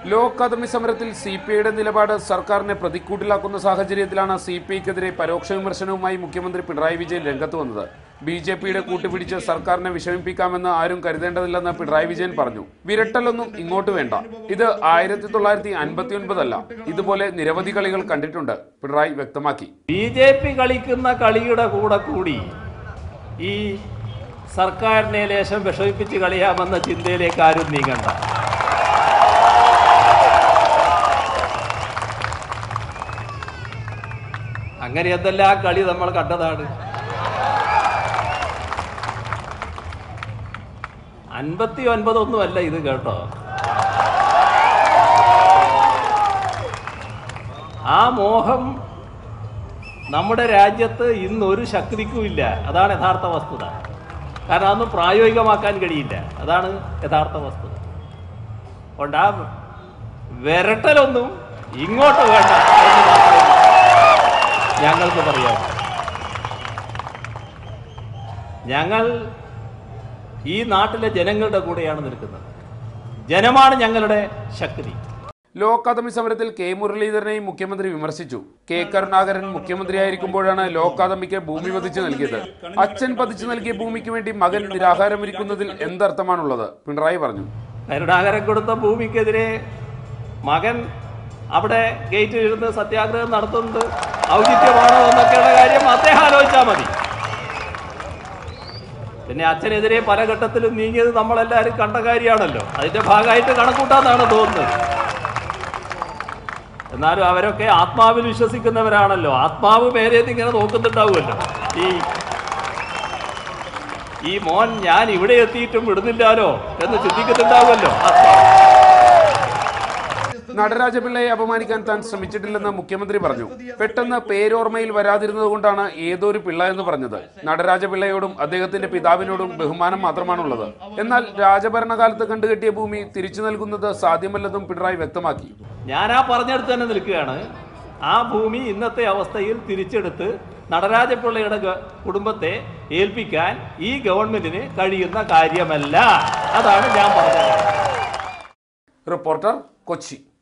law academy സമരത്തിൽ C P ഐയുടെ നിലപാട് സർക്കാരിനെ പ്രതിക്കൂട്ടിലാക്കുന്ന സാഹചര്യത്തിലാണ് സി പി ഐക്കെതിരെ പരോക്ഷ വിമർശനവുമായി മുഖ്യമന്ത്രി പിണറായി വിജയൻ രംഗത്ത് വന്നത് ബി ജെ പിയുടെ കൂട്ടുപിടിച്ച് സർക്കാരിനെ വിഷമിപ്പിക്കാമെന്ന് ആരും കരുതേണ്ടതില്ലെന്ന് പിണറായി വിജയൻ പറഞ്ഞു വിരട്ടലൊന്നും ഇങ്ങോട്ട് വേണ്ട ഇത് ആയിരത്തി തൊള്ളായിരത്തി അൻപത്തി ഒൻപതല്ല ഇതുപോലെ നിരവധി കളികൾ കണ്ടിട്ടുണ്ട് പിണറായി വ്യക്തമാക്കി ബി ജെ പി കളിക്കുന്ന കളിയുടെ കൂടെ കൂടി ഈ സർക്കാരിനെ ലേശം വിഷമിപ്പിച്ച് കളിയാമെന്ന ചിന്തയിലേക്ക് ആരും നീങ്ങണ്ട അങ്ങനെ എന്തെല്ലാം കളി നമ്മൾ കണ്ടതാണ് അൻപത്തി ഒൻപതൊന്നുമല്ല ഇത് കേട്ടോ ആ മോഹം നമ്മുടെ രാജ്യത്ത് ഇന്ന് ഒരു ശക്തിക്കുമില്ല അതാണ് യഥാർത്ഥ വസ്തുത കാരണം അതൊന്നും പ്രായോഗികമാക്കാൻ കഴിയില്ല അതാണ് യഥാർത്ഥ വസ്തുത അതുകൊണ്ട് ആ വിരട്ടലൊന്നും ഇങ്ങോട്ട് വേണ്ട എന്ന് മാത്രമേ ഞങ്ങൾക്ക് പറയാം ഞങ്ങൾ ഈ നാട്ടിലെ ജനങ്ങളുടെ കൂടെയാണ് നിൽക്കുന്നത് ജനമാണ് ഞങ്ങളുടെ ശക്തി ലോ അക്കാദമി സമരത്തിൽ കെ മുരളീധരനെയും മുഖ്യമന്ത്രി വിമർശിച്ചു കെ കരുണാകരൻ മുഖ്യമന്ത്രിയായിരിക്കുമ്പോഴാണ് ലോ അക്കാദമിക്ക് ഭൂമി പതിച്ചു നൽകിയത് അച്ഛൻ പതിച്ചു നൽകിയ ഭൂമിക്ക് വേണ്ടി മകൻ നിരാഹാരമിരിക്കുന്നതിൽ എന്തർത്ഥമാണുള്ളത് പിണറായി പറഞ്ഞു കരുണാകരൻ കൊടുത്ത ഭൂമിക്കെതിരെ മകൻ അവിടെ ഗേറ്റിൽ ഇരുന്ന് സത്യാഗ്രഹം നടത്തുന്നത് ഔചിത്യമാണോ എന്നൊക്കെയുള്ള കാര്യം അദ്ദേഹം ആലോചിച്ചാൽ മതി പിന്നെ അച്ഛനെതിരെ പല ഘട്ടത്തിലും നീങ്ങിയത് നമ്മളെല്ലാവരും കണ്ട കാര്യമാണല്ലോ അതിന്റെ ഭാഗമായിട്ട് കണക്കൂട്ടാന്നാണ് തോന്നുന്നത് എന്നാലും അവരൊക്കെ ആത്മാവിൽ വിശ്വസിക്കുന്നവരാണല്ലോ ആത്മാവ് മേലേന്ന് ഇങ്ങനെ നോക്കുന്നുണ്ടാവുമല്ലോ ഈ ഈ മോൻ ഞാൻ ഇവിടെ എത്തിയിട്ടും വിടുന്നില്ലാലോ എന്ന് ചിന്തിക്കുന്നുണ്ടാവുമല്ലോ ആത്മാവ് നടരാജപിള്ളയെ അപമാനിക്കാൻ താൻ ശ്രമിച്ചിട്ടില്ലെന്ന് മുഖ്യമന്ത്രി പറഞ്ഞു പെട്ടെന്ന് പേരോർമ്മയിൽ വരാതിരുന്നതുകൊണ്ടാണ് ഏതോ ഒരു പിള്ള എന്ന് പറഞ്ഞത് നടരാജപിള്ളയോടും അദ്ദേഹത്തിന്റെ പിതാവിനോടും ബഹുമാനം മാത്രമാണുള്ളത് എന്നാൽ രാജഭരണകാലത്ത് കണ്ടുകെട്ടിയ ഭൂമി തിരിച്ചു നൽകുന്നത് സാധ്യമല്ലെന്നും പിണറായി വ്യക്തമാക്കി ഞാൻ ആ പറഞ്ഞെടുത്ത് തന്നെ നിൽക്കുകയാണ് ആ ഭൂമി ഇന്നത്തെ അവസ്ഥയിൽ തിരിച്ചെടുത്ത് നടരാജപിള്ളയുടെ ഗ- കുടുംബത്തെ ഏൽപ്പിക്കാൻ ഈ ഗവൺമെന്റിന് കഴിയുന്ന കാര്യമല്ല അതാണ് ഞാൻ പറഞ്ഞത് റിപ്പോർട്ടർ കൊച്ചി